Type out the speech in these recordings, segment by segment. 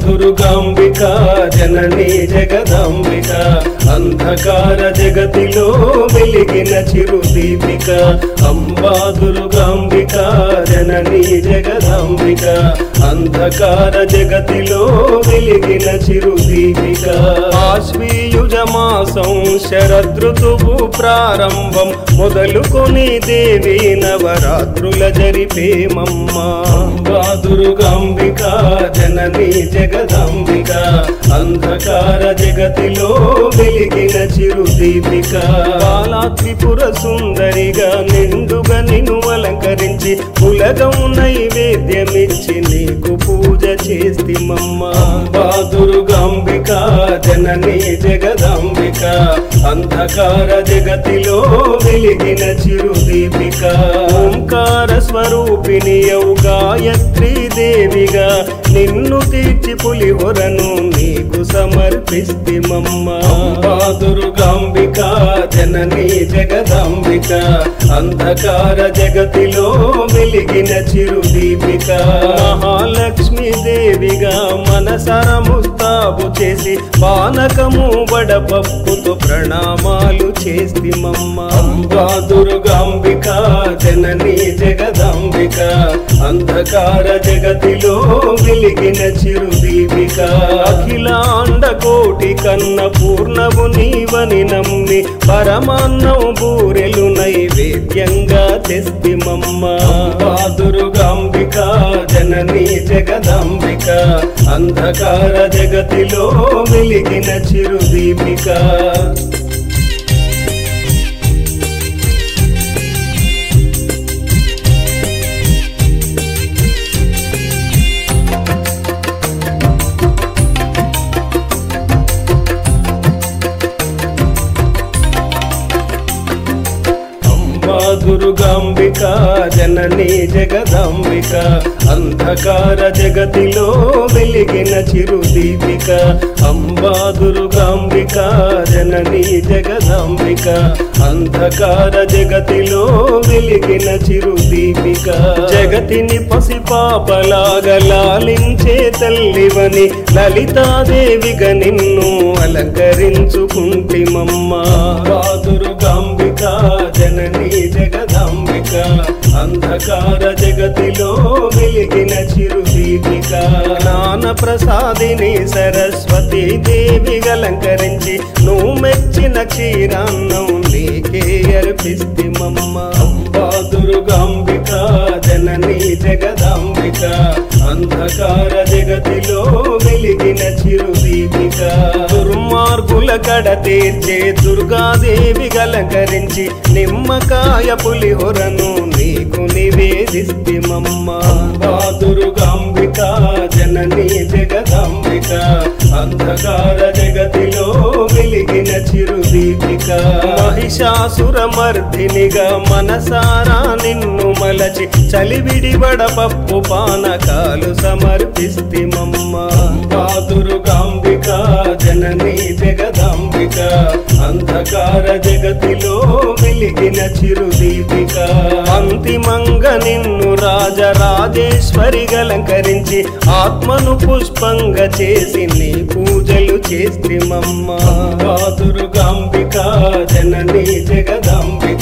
దుర్గాంబిక జననీ జగదాంబిక అంధకార జగతిలో వెలిగిన చిరుదీపిక అంబా దుర్గాంబిక జననీ జగదాంబిక అంధకార జగతిలో వెలిగిన చిరుదీపిక ఆశ్వీయుజ మాసం శరదృతువు ప్రారంభం మొదలుకొని దేవి నవరాత్రుల జరిపేమమ్మ అంబా దుర్గాంబిక జననీ జగదాంబిక అంధకార జగతిలో వెలిగిన చిరుదీపిక బాలా త్రిపుర సుందరిగా నిండుగా నిన్ను అలంకరించి పులగం నైవేద్యమిచ్చి నీకు పూజ చేస్తిమమ్మ అంబా దుర్గాంబిక జననీ జగదాంబిక అంధకార జగతిలో వెలిగిన చిరుదీపిక ఓంకార స్వరూపిణి యౌ గాయత్రీ దేవిగా నిన్ను తీర్చి పులిహొరను నీకు సమర్పిస్తిమమ్మ అంబా దుర్గాంబిక జననీ జగదాంబిక అంధకార జగతిలో వెలిగిన చిరుదీపిక మహాలక్ష్మి దేవిగా మనసర ముస్తాబు చేసి పానకము వడపప్పుతో ప్రణామాలు చేస్తిమమ్మ అంబా దుర్గాంబిక జననీ జగదాంబిక అంధకార జగతిలో వెలిగిన చిరుదీపిక అఖిలాండ కోటి కన్న పూర్ణము నీవని నమ్మి పరమాన్నం బూరెలు నైవేద్యంగా తెస్తిమమ్మ అంబా దుర్గాంబిక జననీ జగదాంబిక అంధకార జగతిలో వెలిగిన చిరుదీపిక అంబా దుర్గాంబిక జననీ జగదాంబిక అంధకార జగతిలో వెలిగిన చిరుదీపిక అంబా దుర్గాంబిక జననీ జగదాంబిక అంధకార జగతిలో వెలిగిన చిరుదీపిక జగతిని పసిపాపలాగా లాలించే తల్లివని లలితాదేవిగా నిన్ను అలంకరించుకుంటిమమ్మ అంబా దుర్గాంబిక జననీ జగదాంబిక అంధకార జగతిలో వెలిగిన చిరుదీపిక జ్ఞాన ప్రసాదిని సరస్వతి దేవి అలంకరించి నువ్వు మెచ్చిన క్షీరాన్నం నీకే అర్పిస్తిమమ్మ అంబా దుర్గాంబిక జననీ జగదాంబిక అంధకార జగతిలో వెలిగిన చిరుదీపిక దుర్మార్గుల కడ తీర్చే దుర్గాదేవి అలంకరించి నిమ్మకాయ పులిహొరను నీకు నివేదిస్తిమమ్మ అంబా దుర్గాంబిక జననీ జగదాంబిక అంధకార జగతిలో వెలిగిన చిరుదీపిక మహిషాసుర మర్దినిగా మనసారా నిన్ను మలచి చలివిడి వడపప్పు పానకాలు సమర్పిస్తిమమ్మ అంబా దుర్గాంబిక జననీ జగదాంబిక అంధకార జగతిలో వెలిగిన చిరుదీపిక అంతిమంగా నిన్ను రాజరాజేశ్వరి అలంకరించి ఆత్మను పుష్పంగా చేసి నీ పూజలు చేస్తిమమ్మ అంబా దుర్గాంబిక జననీ జగదాంబిక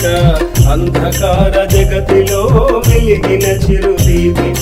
అంధకార జగతిలో వెలిగిన చిరుదీపిక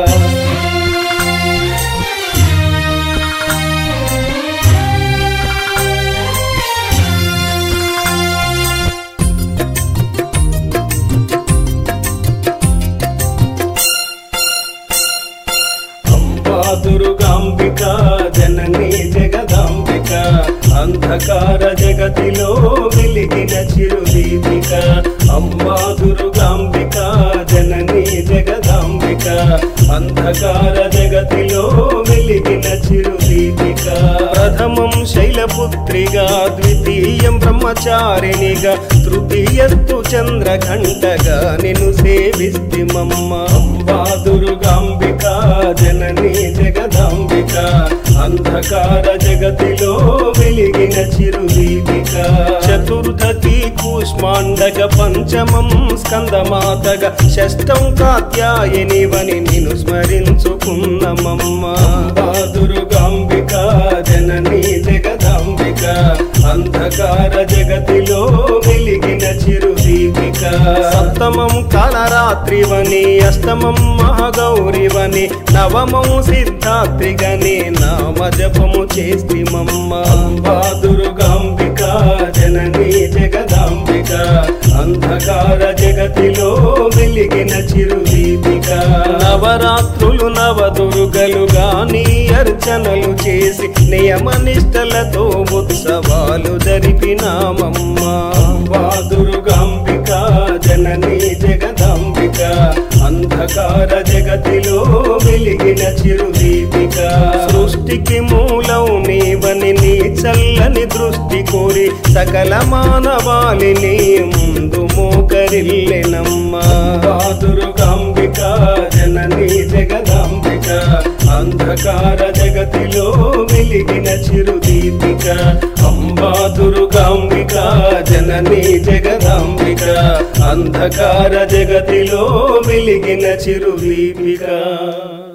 అంబా దుర్గాంబిక జననీ జగదాంబిక అంధకార జగతిలో వెలిగిన చిరుదీపిక అంబా దుర్గాంబిక జననీ జగదాంబిక అంధకార జగతిలో వెలిగిన చిరుదీపిక ప్రథమం శైలపుత్రిగా ద్వితీయం బ్రహ్మచారిణిగా తృతీయస్తు చంద్రఘంటగా నిన్ను సేవిస్తిమమ్మ అంబా దుర్గాంబిక జననీ జగదాంబిక అంధకార జగతిలో వెలిగిన చిరుదీపిక చతుర్థ మూలకి కూష్మాండగ పంచమం స్కందమాతగ షష్టం కాత్యాయనివని నిన్ను స్మరించుకున్నమమ్మ దుర్గాంబిక జననీ జగదాంబిక అంధకార జగతిలో వెలిగిన చిరుదీపిక సప్తమం కాలరాత్రివని అష్టమం మహాగౌరివని నవమం సిద్ధాత్రిగని నామ జపము చేస్తిమమ్మ అంబా దుర్గాంబిక జననీ జగదాంబిక అంధకార జగతిలో వెలిగిన చిరుదీపిక నవరాత్రులు నవదుర్గలుగా నీ అర్చనలు చేసి నియమ నిష్టలతో ఉత్సవాలు జరిపినామమ్మ అంబా దుర్గాంబిక జననీ జగదాంబిక అంధకార జగతిలో వెలిగిన చిరుదీపిక సృష్టికి మూలం నీవని నీ చల్లని దృష్టి కోరి సకల మానవాళిని ముందు మోకరిల్లెనమ్మ దుర్గాంబిక జననీ జగదాంబిక అంధకార జగతిలో వెలిగిన చిరుదీపిక అంబా దుర్గాంబిక జననీ జగదాంబిక అంధకార జగతిలో వెలిగిన చిరుదీపిక